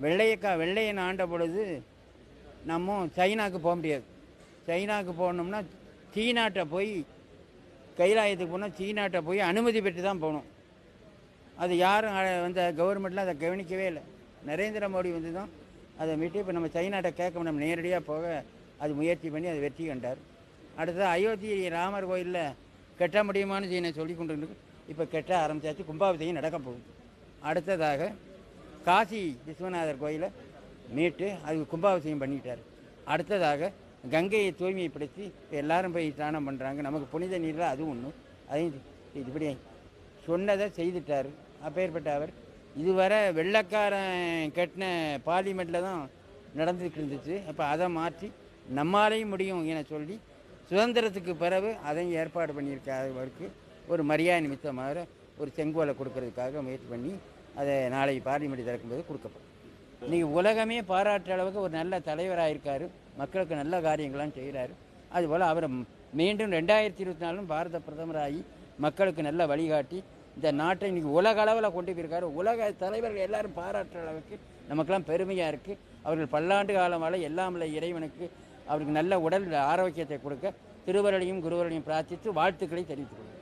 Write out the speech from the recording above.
வெள்ளையக்கா வெள்ளையன் ஆண்ட பொழுது நம்ம சைனாக்கு போக முடியாது சைனாக்கு போகணும்னா சீனாட்ட போய் கைலாயத்துக்கு போனால் சீனாட்ட போய் அனுமதி பெற்று தான் போகணும் அது யாரும் அஹ், வந்து கவர்மெண்ட்லாம் அதை கவனிக்கவே இல்லை நரேந்திர மோடி வந்து தான் அதை மீட்டு இப்போ நம்ம சைனாட்ட கேட்க நம்ம நேரடியாக போக அது முயற்சி பண்ணி அது வெற்றி கண்டார் அடுத்தது அயோத்தி ராமர் கோயிலில் கட்ட முடியுமான்னு சீனை சொல்லி கொண்டு இருக்கு இப்போ கட்ட ஆரம்பிச்சாச்சு கும்பாபிஷேகம் நடக்க போகுது அடுத்ததாக காசி விஸ்வநாதர் கோயிலை மீட்டு அது கும்பாபிஷேகம் பண்ணிட்டார் அடுத்ததாக கங்கையை தூய்மைப்படுத்தி இப்போ எல்லாரும் போய் ஸ்நானம் பண்ணுறாங்க நமக்கு புனித நீரில் அதுவும் ஒன்று அதையும் இது- இப்படி சொன்னதை செய்துட்டார் அப்பேற்பட்ட அவர் இதுவரை வெள்ளைக்காரன் கட்டின பார்லிமெண்ட்டில் தான் நடந்துட்டு இருந்துச்சு அப்போ அதை மாற்றி நம்மாலையும் முடியும் என சொல்லி சுதந்திரத்துக்கு பிறகு அதையும் ஏற்பாடு பண்ணியிருக்காரு அவருக்கு ஒரு மரியாதை நிமித்தமாக ஒரு செங்கோலை கொடுக்கறதுக்காக முயற்சி பண்ணி அதை நாளை பார்லிமெண்ட் திறக்கும்போது கொடுக்கப்படும் இன்னைக்கு உலகமே பாராட்டுற அளவுக்கு ஒரு நல்ல தலைவராக இருக்காரு மக்களுக்கு நல்ல காரியங்கள்லாம் செய்கிறாரு அதுபோல் அவர் மீண்டும் ரெண்டாயிரத்தி இருபத்தி நாலும் பாரத பிரதமராகி மக்களுக்கு நல்ல வழிகாட்டி இந்த நாட்டை இன்னைக்கு உலக அளவில் கொண்டு போயிருக்காரு உலக தலைவர்கள் எல்லாரும் பாராட்டுற அளவுக்கு நமக்கெல்லாம் பெருமையாக இருக்குது அவர்கள் பல்லாண்டு காலம் வாழ எல்லாம் உள்ள இறைவனுக்கு அவருக்கு நல்ல உடல் ஆரோக்கியத்தை கொடுக்க திருவருளையும் குருவரையும் பிரார்த்தித்து வாழ்த்துக்களை தெரிவித்துக் கொள்கிறேன்